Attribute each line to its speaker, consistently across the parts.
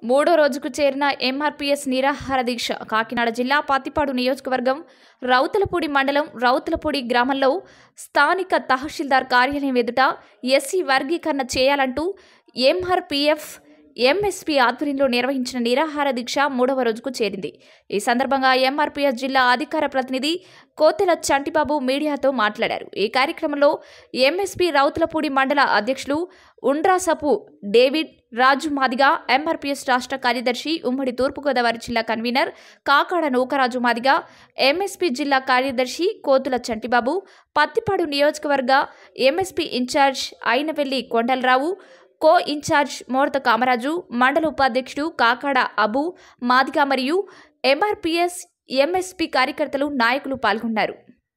Speaker 1: మూడో రోజుకు చేరిన ఎంఆర్పీఎస్ నిరాహార దీక్ష కాకినాడ జిల్లా పత్తిపాడు నియోజకవర్గం రౌతులపూడి మండలం రౌతులపూడి గ్రామంలో స్థానిక తహసీల్దార్ కార్యాలయం ఎదుట ఎస్సీ వర్గీకరణ చేయాలంటూ ఎంఆర్పీఎఫ్ ఎంఎస్పీ ఆధ్వర్యంలో నిర్వహించిన నిరాహార దీక్ష మూడవ రోజుకు చేరింది ఈ సందర్భంగా ఎంఆర్పీఎస్ జిల్లా అధికార ప్రతినిధి కోతెల చంటిబాబు మీడియాతో మాట్లాడారు ఈ కార్యక్రమంలో ఎంఎస్పీ రౌతులపూడి మండల అధ్యక్షులు ఉండ్రాసపు డేవిడ్ రాజు మాదిగా ఎంఆర్పీఎస్ రాష్ట్ర కార్యదర్శి ఉమ్మడి తూర్పుగోదావరి జిల్లా కన్వీనర్ కాకాడ నూకరాజు మాదిగా ఎంఎస్పీ జిల్లా కార్యదర్శి కోతుల చంటిబాబు పత్తిపాడు నియోజకవర్గ MSP incharge Ainavilli Kondalarao co incharge Morta Kamaraju మండల ఉపాధ్యక్షుడు కాకాడ అబు మాదిగా మరియు ఎంఆర్పీఎస్ ఎంఎస్పీ కార్యకర్తలు నాయకులు పాల్గొన్నారు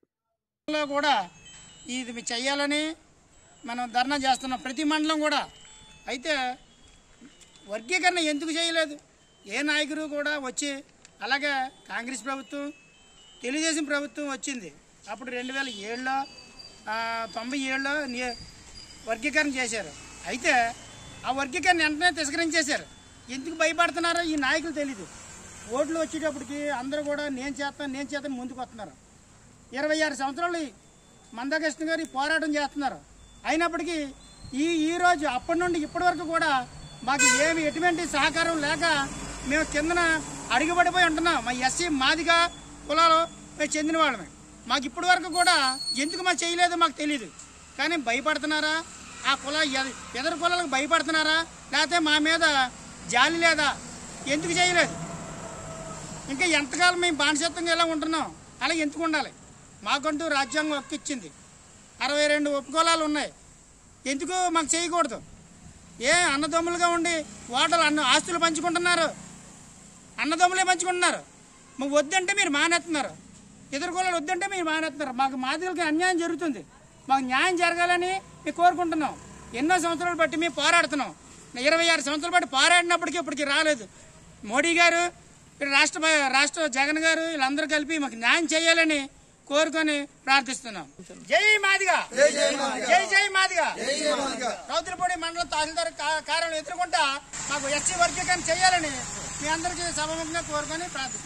Speaker 2: లో కూడా ఇది చెయ్యాలని మనం ధర్నా చేస్తున్నాం ప్రతి మండలం కూడా అయితే వర్గీకరణ ఎందుకు చేయలేదు ఏ నాయకుడు కూడా వచ్చి అలాగే కాంగ్రెస్ ప్రభుత్వం తెలుగుదేశం ప్రభుత్వం వచ్చింది అప్పుడు రెండు వేల ఏడులో ఆ, తొంభై ఏడులో ని- వర్గీకరణ చేశారు అయితే ఆ వర్గీకరణ వెంటనే తిరస్కరించేశారు ఎందుకు భయపడుతున్నారో ఈ నాయకులు తెలీదు ఓట్లు వచ్చేటప్పటికి అందరూ కూడా నేను చేస్తాను నేను చేస్తాను ముందుకు వస్తున్నారు ఇరవై ఆరు సంవత్సరాలు ఈ మందకృష్ణ గారు ఈ పోరాటం చేస్తున్నారు అయినప్పటికీ ఈ ఈ రోజు అప్పటి నుండి ఇప్పటి వరకు కూడా మాకు ఏమి ఎటువంటి సహకారం లేక మేము కిందన అడుగుపడిపోయి ఉంటున్నాం మా ఎస్సీ మాదిగా కులాలు మేము చెందిన వాళ్ళమే మాకు ఇప్పటి వరకు కూడా ఎందుకు మాకు చేయలేదో మాకు తెలియదు కానీ భయపడుతున్నారా ఆ కుల ఎద- ఎదరు కులాలకు భయపడుతున్నారా లేకపోతే మా మీద జాలి లేదా ఎందుకు చేయలేదు ఇంకా ఎంతకాలం మేము బానిసత్వంగా ఎలా ఉంటున్నాం అలా ఎందుకు ఉండాలి మాకంటూ రాజ్యాంగం హక్కు ఇచ్చింది అరవై రెండు ఉపకులాలు ఉన్నాయి ఎందుకు మాకు చేయకూడదు ఏ అన్నదమ్ములుగా ఉండి ఓటలు అన్న ఆస్తులు పంచుకుంటున్నారు అన్నదమ్ములే పంచుకుంటున్నారు మాకు వద్దంటే మీరు మానేస్తున్నారు ఇతర కులాలు వద్దంటే మీరు మానేస్తున్నారు మాకు మాదిగలకి అన్యాయం జరుగుతుంది మాకు న్యాయం జరగాలని మేము కోరుకుంటున్నాం ఎన్నో సంవత్సరాలు బట్టి మేము పోరాడుతున్నాం ఇరవై ఆరు సంవత్సరాలు బట్టి పోరాడినప్పటికీ ఇప్పటికి రాలేదు మోడీ గారు ఇక్కడ రాష్ట్ర రాష్ట్ర జగన్ గారు వీళ్ళందరూ కలిపి మాకు న్యాయం చేయాలని కోరుకొని ప్రార్థిస్తున్నాం జై మాదిగా జై జై మాదిగా రౌతులపూడి మండలం తహసీల్దార్ కా- కార్యాలయం ఎదుర్కొంటా మాకు ఎస్సీ వర్గీకరణ చేయాలని మీ అందరికీ సభముఖంగా కోరుకొని ప్రార్థిస్తున్నాం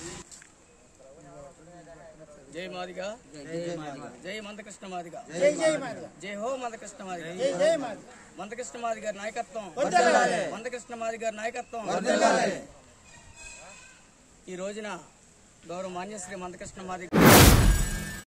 Speaker 3: జై మాదిగా జై మందకృష్ణ మాదిగా
Speaker 2: జై జై మాదిగా
Speaker 3: జై హో మందకృష్ణ మాదిగా
Speaker 2: జై జై మాదిగా
Speaker 3: మందకృష్ణ మాది గారి నాయకత్వం
Speaker 2: వర్ధిల్లాలి.
Speaker 3: మందకృష్ణ మాది గారి నాయకత్వం ఈ రోజున గౌరవ మాన్యశ్రీ మందకృష్ణ మాది